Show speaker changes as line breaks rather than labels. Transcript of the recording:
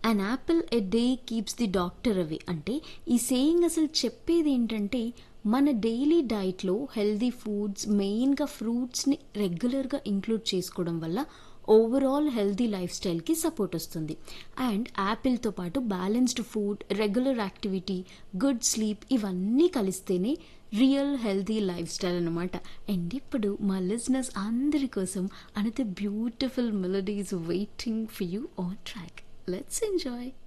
an apple a day keeps the doctor away అంటే ఈ saying అసలు చెప్పేది ఏంటంటే మన డైలీ డైట్లో హెల్దీ ఫుడ్స్ మెయిన్గా ఫ్రూట్స్ని రెగ్యులర్గా ఇంక్లూడ్ చేసుకోవడం వల్ల ఓవరాల్ హెల్దీ లైఫ్ స్టైల్కి సపోర్ట్ వస్తుంది అండ్ యాపిల్తో పాటు balanced food regular activity good sleep ఇవన్నీ కలిస్తేనే రియల్ హెల్దీ లైఫ్ స్టైల్ అనమాట అండ్ ఇప్పుడు మా లిజినెస్ అందరి కోసం అనత beautiful melodies waiting for you on track let's enjoy